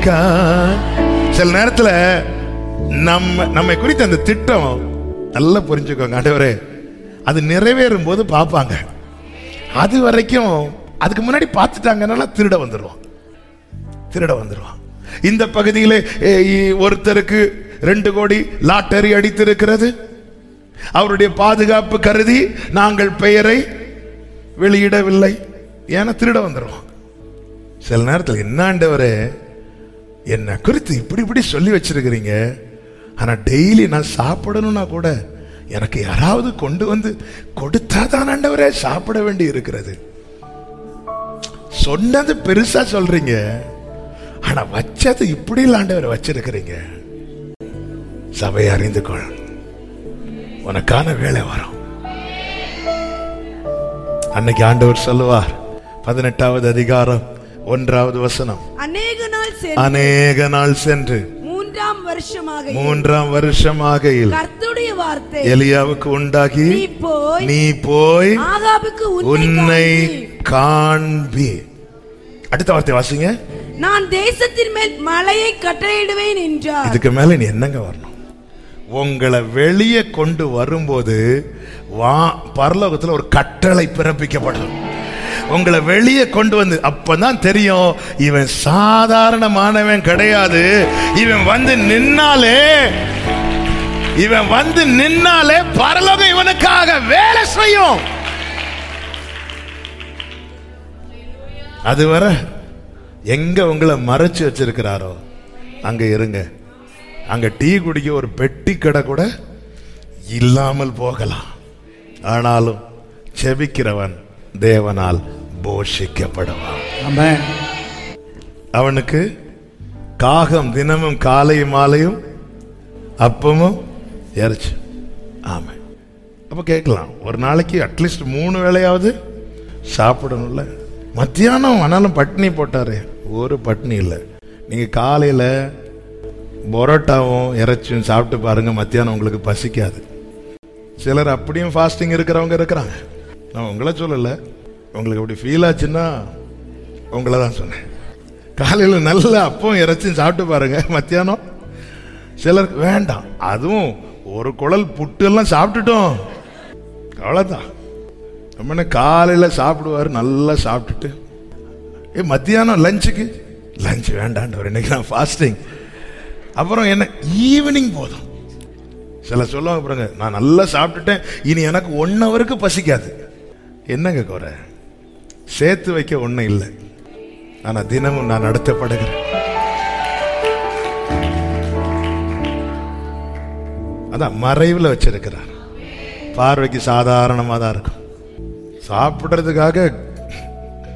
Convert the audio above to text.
கா சில நேரத்துல நம்ம நம்மை குறித்த அந்த திட்டம் நல்லா புரிஞ்சுக்கோங்க ஆண்டவரே அது நிறைவேறும் போது பார்ப்பாங்க அது வரைக்கும் அதுக்கு முன்னாடி பார்த்துட்டாங்கனால திருட வந்துடுவான் திருட வந்துடுவான் இந்த பகுதியிலே ஏ, இ- ஒருத்தருக்கு ரெண்டு கோடி லாட்டரி அடித்திருக்கிறது அவருடைய பாதுகாப்பு கருதி நாங்கள் பெயரை வெளியிடவில்லை ஏன்னா திருட வந்துடுவான் சில நேரத்தில் என்ன ஆண்டவரே என்னை குறித்து இப்படி இப்படி சொல்லி வச்சிருக்கிறீங்க ஆனா டெய்லி நான் சாப்பிடணும்னா கூட எனக்கு யாராவது கொண்டு வந்து கொடுத்தாதான் ஆண்டவரே சாப்பிட வேண்டி இருக்கிறது சொன்னது பெருசா சொல்றீங்க ஆனா வச்சது இப்படி ஆண்டவர் வச்சிருக்கிறீங்க சபையை அறிந்து கொள் உனக்கான வேலை வரும் அன்னைக்கு ஆண்டவர் சொல்லுவார் பதினெட்டாவது அதிகாரம் ஒன்றாவது வசனம் அநேக நாள் சென்று அநேக நாள் சென்று மூன்றாம் வருஷமாக மூன்றாம் வருஷமாகையில் கர்த்தருடைய வார்த்தை எலியாவுக்கு உண்டாகி நீ போய் நீ போய் ஆகாபுக்கு உன்னை உன்னை காண்பி. காண்பி அடுத்த வார்த்தை வாசிங்க நான் தேசத்தின் மேல் மலையை கட்டளையிடுவேன் என்றார் இதுக்கு மேல நீ என்னங்க வரணும் உங்களை வெளியே கொண்டு வரும்போது வா பரலோகத்துல ஒரு கட்டளை பிறப்பிக்கப்படும் உங்களை வெளியே கொண்டு வந்து அப்பதான் தெரியும் இவன் சாதாரணமானவன் கிடையாது இவன் வந்து நின்னாலே இவன் வந்து நின்னாலே பரலோகம் இவனுக்காக வேலை செய்யும் அதுவரை எங்க உங்களை மறைச்சு வச்சிருக்கிறாரோ அங்க இருங்க அங்க டீ குடிக்க ஒரு பெட்டி கடை கூட இல்லாமல் போகலாம் ஆனாலும் செபிக்கிறவன் தேவனால் போஷிக்கப்படுவான் ஆமென் அவனுக்கு காகம் தினமும் காலையும் மாலையும் அப்பமும் இறைச்சி ஆமை அப்ப கேட்கலாம் ஒரு நாளைக்கு அட்லீஸ்ட் மூணு வேளையாவது சாப்பிடணும்ல மத்தியானம் ஆனாலும் பட்னி போட்டாரு ஒரு பட்னி இல்லை நீங்க காலையில பரோட்டாவும் இறைச்சியும் சாப்பிட்டு பாருங்க மத்தியானம் உங்களுக்கு பசிக்காது சிலர் அப்படியும் ஃபாஸ்டிங் இருக்கிறவங்க இருக்கிறாங்க நான் உங்களை சொல்லலை உங்களுக்கு அப்படி ஃபீல் ஆச்சுன்னா உங்களை தான் சொன்னேன் காலையில் நல்ல அப்பம் இறைச்சும் சாப்பிட்டு பாருங்க மத்தியானம் சிலருக்கு வேண்டாம் அதுவும் ஒரு குழல் புட்டு எல்லாம் சாப்பிட்டுட்டோம் அவ்வளோதான் நம்ம காலையில் சாப்பிடுவார் நல்லா சாப்பிட்டுட்டு ஏ மத்தியானம் லஞ்சுக்கு லஞ்ச் வேண்டாண்டவர் இன்னைக்கு நான் ஃபாஸ்டிங் அப்புறம் என்ன ஈவினிங் போதும் சில சொல்லுவாங்க பாருங்க நான் நல்லா சாப்பிட்டுட்டேன் இனி எனக்கு ஒன் ஹவருக்கு பசிக்காது என்னங்க குறை சேர்த்து வைக்க ஒன்றும் இல்லை ஆனா தினமும் நான் நடத்தப்படுகிறேன் அதான் மறைவில் வச்சிருக்கிறார் பார்வைக்கு சாதாரணமாக தான் இருக்கும் சாப்பிட்றதுக்காக